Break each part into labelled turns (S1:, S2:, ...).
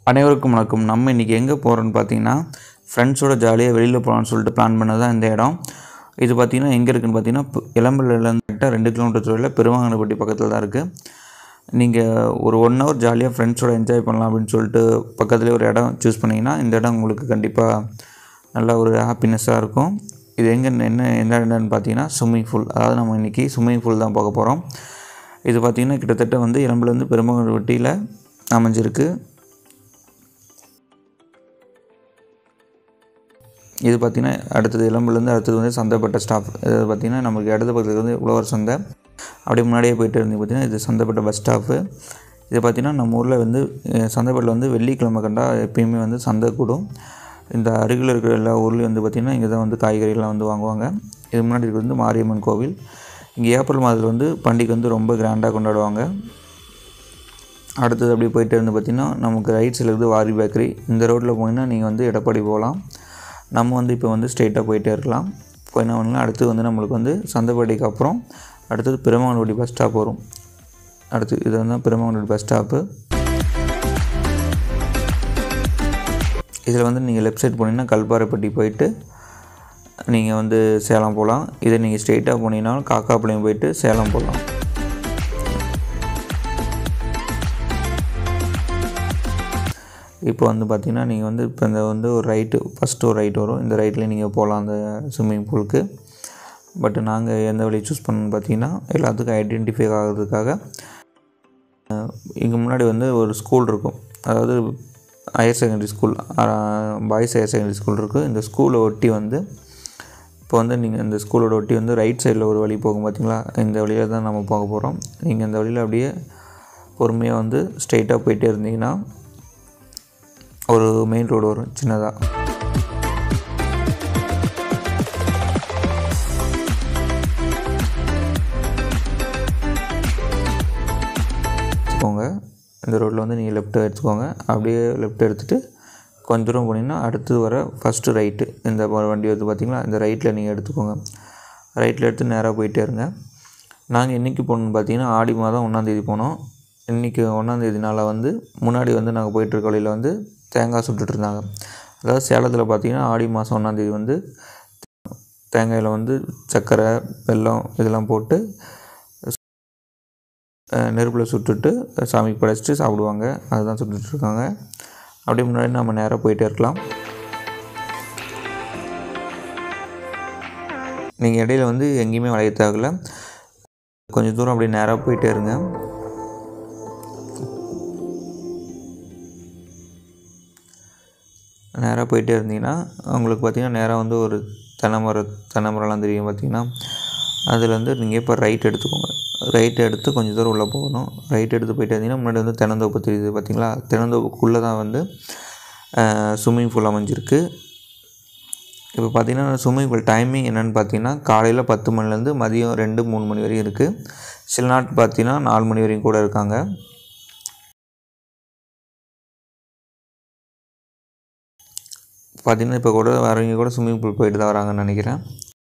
S1: அனைவருக்கும் வணக்கம் நம்ம இன்றைக்கி எங்கே போகிறோன்னு பார்த்தீங்கன்னா ஃப்ரெண்ட்ஸோட ஜாலியாக வெளியில் போகலான்னு சொல்லிட்டு பிளான் பண்ணது தான் இந்த இடம் இது பார்த்தீங்கன்னா எங்கே இருக்குன்னு பார்த்தீங்கன்னா பு- இளம்பிள்ளையிலேருந்து கரெக்டாக ரெண்டு கிலோமீட்டர் தொலைவில் பெருமாங்கனப்பட்டி பக்கத்தில் தான் இருக்குது நீங்கள் ஒரு ஒன் ஹவர் ஜாலியாக ஃப்ரெண்ட்ஸோட என்ஜாய் பண்ணலாம் அப்படின்னு சொல்லிட்டு பக்கத்துலேயே ஒரு இடம் சூஸ் பண்ணிங்கன்னா இந்த இடம் உங்களுக்கு கண்டிப்பாக நல்ல ஒரு ஹாப்பினஸ்ஸாக இருக்கும் இது எங்கே என்ன எந்த இடம்னு பார்த்தீங்கன்னா ஸ்விம்மிங் பூல் அதாவது நம்ம இன்றைக்கி ஸ்விம்மிங் பூல் தான் பார்க்க போகிறோம் இது பார்த்திங்கன்னா கிட்டத்தட்ட வந்து இளம்பிலேருந்து பெருமாங்கனப்பட்டியில் அமைஞ்சிருக்கு இது பார்த்திங்கன்னா அடுத்தது இளம்புலேருந்து அடுத்தது வந்து சந்தைப்பட்ட ஸ்டாப் இது பார்த்திங்கன்னா நமக்கு இடது பக்கத்தில் வந்து உழவர் சந்தை அப்படியே முன்னாடியே போயிட்டு இருந்து பார்த்திங்கன்னா இது சந்தைப்பட்ட பஸ் ஸ்டாப்பு இது பார்த்திங்கன்னா நம்ம ஊரில் வந்து அஹ், சந்தைப்பட்டில் வந்து வெள்ளிக்கிழமை கண்டா எப்பயுமே வந்து சந்தை கூடும் இந்த அருகில் இருக்கிற எல்லா ஊர்லேயும் வந்து பார்த்திங்கன்னா இங்கே தான் வந்து காய்கறிகள்லாம் வந்து வாங்குவாங்க இது முன்னாடி இருக்கிறது வந்து மாரியம்மன் கோவில் இங்கே ஏப்ரல் மாதத்தில் வந்து பண்டிகை வந்து ரொம்ப கிராண்டாக கொண்டாடுவாங்க அடுத்தது அப்படியே போயிட்டு இருந்து பார்த்திங்கன்னா நமக்கு ரைட் சைடில் இருக்குது வாரி பேக்கரி இந்த ரோட்டில் போனீங்கன்னா நீங்கள் வந்து எடப்பாடி போகலாம் நம்ம வந்து இப்போ வந்து ஸ்ட்ரெயிட்டாக போயிட்டே இருக்கலாம் போயினா பண்ணலாம் அடுத்து வந்து நம்மளுக்கு வந்து சந்தைப்பேட்டைக்கு அப்புறம் அடுத்தது பெருமாங்கல்வடி பஸ் ஸ்டாப் வரும் அடுத்து இது வந்து பெருமாங்கல்வடி பஸ் ஸ்டாப்பு இதில் வந்து நீங்கள் லெஃப்ட் சைடு போனீங்கன்னா கல்பாறைப்பட்டி போயிட்டு நீங்கள் வந்து சேலம் போகலாம் இதை நீங்கள் ஸ்ட்ரெயிட்டாக போனீங்கன்னா காக்காப்பாளையம் போயிட்டு சேலம் போகலாம் இப்போ வந்து பார்த்தீங்கன்னா நீங்கள் வந்து இப்போ இந்த வந்து ஒரு ரைட்டு ஃபஸ்ட்டு ஒரு ரைட் வரும் இந்த ரைட்டில் நீங்கள் போகலாம் அந்த ஸ்விம்மிங் பூலுக்கு பட் நாங்கள் எந்த வழியை சூஸ் பண்ணணும்னு பார்த்தீங்கன்னா எல்லாத்துக்கும் ஐடென்டிஃபை ஆகிறதுக்காக இங்கே முன்னாடி வந்து ஒரு ஸ்கூல் இருக்கும் அதாவது higher secondary school boys higher secondary school இருக்குது இந்த ஸ்கூலை ஒட்டி வந்து இப்போ வந்து நீங்கள் இந்த ஸ்கூலோட ஒட்டி வந்து ரைட் சைடில் ஒரு வழி போகும் பார்த்தீங்களா இந்த வழியில் தான் நம்ம போக போகிறோம் நீங்கள் இந்த வழியில் அப்படியே பொறுமையாக வந்து ஸ்ட்ரெயிட்டாக போயிட்டே இருந்தீங்கன்னா ஒரு மெயின் ரோடு வரும் சின்னதாக எடுத்துக்கோங்க இந்த ரோட்டில் வந்து நீங்கள் லெஃப்ட் எடுத்துக்கோங்க அப்படியே லெஃப்ட் எடுத்துகிட்டு கொஞ்ச தூரம் போனீங்கன்னா அடுத்து வர ஃபஸ்ட்டு ரைட்டு இந்த வ- வண்டி வந்து பார்த்தீங்களா இந்த ரைட்டில் நீங்கள் எடுத்துக்கோங்க ரைட்டில் எடுத்து நேராக போயிட்டே இருங்க நாங்கள் என்றைக்கு போகணுன்னு பார்த்தீங்கன்னா ஆடி மாதம் ஒன்றாந்தேதி போனோம் இன்றைக்கி ஒன்றாந்தேதினால வந்து முன்னாடி வந்து நாங்கள் போயிட்டுருக்க வழியில் வந்து தேங்காய் சுட்டுட்டு இருந்தாங்க அதாவது சேலத்தில் பார்த்தீங்கன்னா ஆடி மாதம் ஒன்றாந்தேதி வந்து தேங்காயில் வந்து சர்க்கரை வெல்லம் இதெல்லாம் போட்டு நெருப்பில் சுட்டுட்டு சாமிக்கு படைச்சிட்டு சாப்பிடுவாங்க அதுதான் சுட்டுட்டு இருக்காங்க அப்படியே முன்னாடி நம்ம நேராக போயிட்டே இருக்கலாம் நீங்கள் இடையில வந்து எங்கேயுமே வளைய தேவையில்ல கொஞ்சம் தூரம் அப்படியே நேராக போயிட்டே இருங்க நேராக போயிட்டே இருந்தீங்கன்னா உங்களுக்கு பார்த்தீங்கன்னா நேராக வந்து ஒரு தென்னை மரம் தென்னை மரம்லாம் தெரியும் பார்த்தீங்கன்னா அதில் வந்து நீங்கள் இப்போ ரைட் எடுத்துக்கோங்க ரைட் எடுத்து கொஞ்சம் தூரம் உள்ளே போகணும் ரைட் எடுத்து போயிட்டே இருந்தீங்கன்னா முன்னாடி வந்து தென்னந்தோப்பு தெரியுது பார்த்தீங்களா தென்னந்தோப்புக்குள்ளே தான் வந்து ஸ்விம்மிங் பூல் அமைஞ்சிருக்கு இப்போ பார்த்தீங்கன்னா ஸ்விம்மிங் பூல் டைமிங் என்னென்னு பார்த்தீங்கன்னா காலையில் பத்து மணிலேருந்து மதியம் ரெண்டு மூணு மணி வரையும் இருக்குது சில நாட் பார்த்தீங்கன்னா நாலு மணி வரையும் கூட இருக்காங்க பார்த்தீங்கன்னா இப்போ கூட வரவங்க கூட ஸ்விம்மிங் பூல் போயிட்டு தான் வராங்கன்னு நினைக்கிறேன்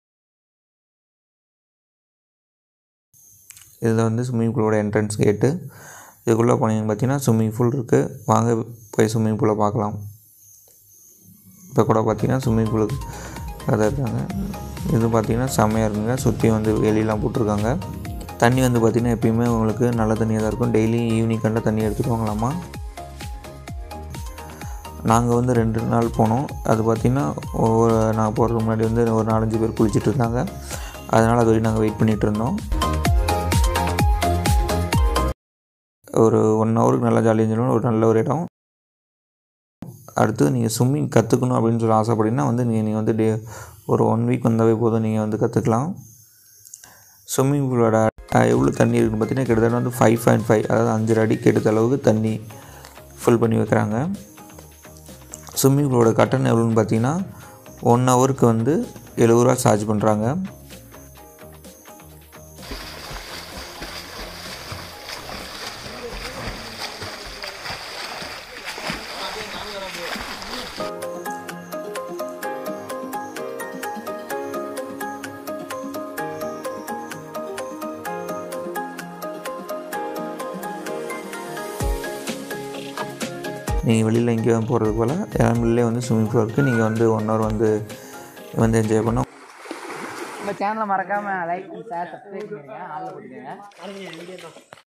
S1: இதில் வந்து ஸ்விம்மிங் பூலோட என்ட்ரன்ஸ் கேட்டு இதுக்குள்ளே போனீங்கன்னு பார்த்தீங்கன்னா ஸ்விம்மிங் பூல் இருக்குது வாங்க போய் ஸ்விம்மிங் பூலை பார்க்கலாம் இப்போ கூட பார்த்தீங்கன்னா ஸ்விம்மிங் பூலுக்கு அதை இருக்காங்க இது பார்த்தீங்கன்னா செம்மையாக இருக்குங்க சுற்றி வந்து வெளியெல்லாம் போட்டிருக்காங்க தண்ணி வந்து பார்த்திங்கன்னா எப்பயுமே உங்களுக்கு நல்ல தண்ணியாக தான் இருக்கும் டெய்லி ஈவினிங் கண்ட தண்ணி எடுத்துட்டு வாங்கலாமா நாங்கள் வந்து ரெண்டு நாள் போனோம் அது பார்த்திங்கன்னா ஒவ்வொரு நான் போகிறதுக்கு முன்னாடி வந்து ஒரு நாலஞ்சு பேர் குளிச்சிட்டு இருந்தாங்க அதனால் அது வரையும் நாங்கள் வெயிட் பண்ணிகிட்டு இருந்தோம் ஒரு ஒன் ஹவருக்கு நல்லா ஜாலியாக இருந்துடும் ஒரு நல்ல ஒரு இடம் அடுத்து நீங்கள் ஸ்விம்மிங் கற்றுக்கணும் அப்படின்னு சொல்லி ஆசைப்பட்டீங்கன்னா வந்து நீங்கள் நீங்கள் வந்து டே ஒரு ஒன் வீக் வந்தாவே போதும் நீங்கள் வந்து கற்றுக்கலாம் ஸ்விம்மிங் பூலோட எவ்வளோ தண்ணி இருக்குன்னு பார்த்தீங்கன்னா கிட்டத்தட்ட வந்து ஃபைவ் பாயிண்ட் ஃபைவ் அதாவது அஞ்சரை அடிக்கு எடுத்த அளவுக்கு தண்ணி ஃபில் பண்ணி வைக்கிறாங்க ஸ்விம்மிங் பூலோட கட்டணம் எவ்வளோன்னு பார்த்தீங்கன்னா ஒன் ஹவருக்கு வந்து எழுபது ரூபா சார்ஜ் பண்ணுறாங்க நீங்கள் வெளியில் எங்கேயும் போகிறதுக்கு போல் எலம்பூர்லேயே வந்து ஸ்விம்மிங் பூல் இருக்குது நீங்கள் வந்து ஒன் ஹவர் வந்து வந்து என்ஜாய் பண்ண
S2: நம்ம சேனலை மறக்காமல் லைக் ஷேர் சப்ஸ்கிரைப் பண்ணிடுங்க ஆளில் போட்டுக்கோங்க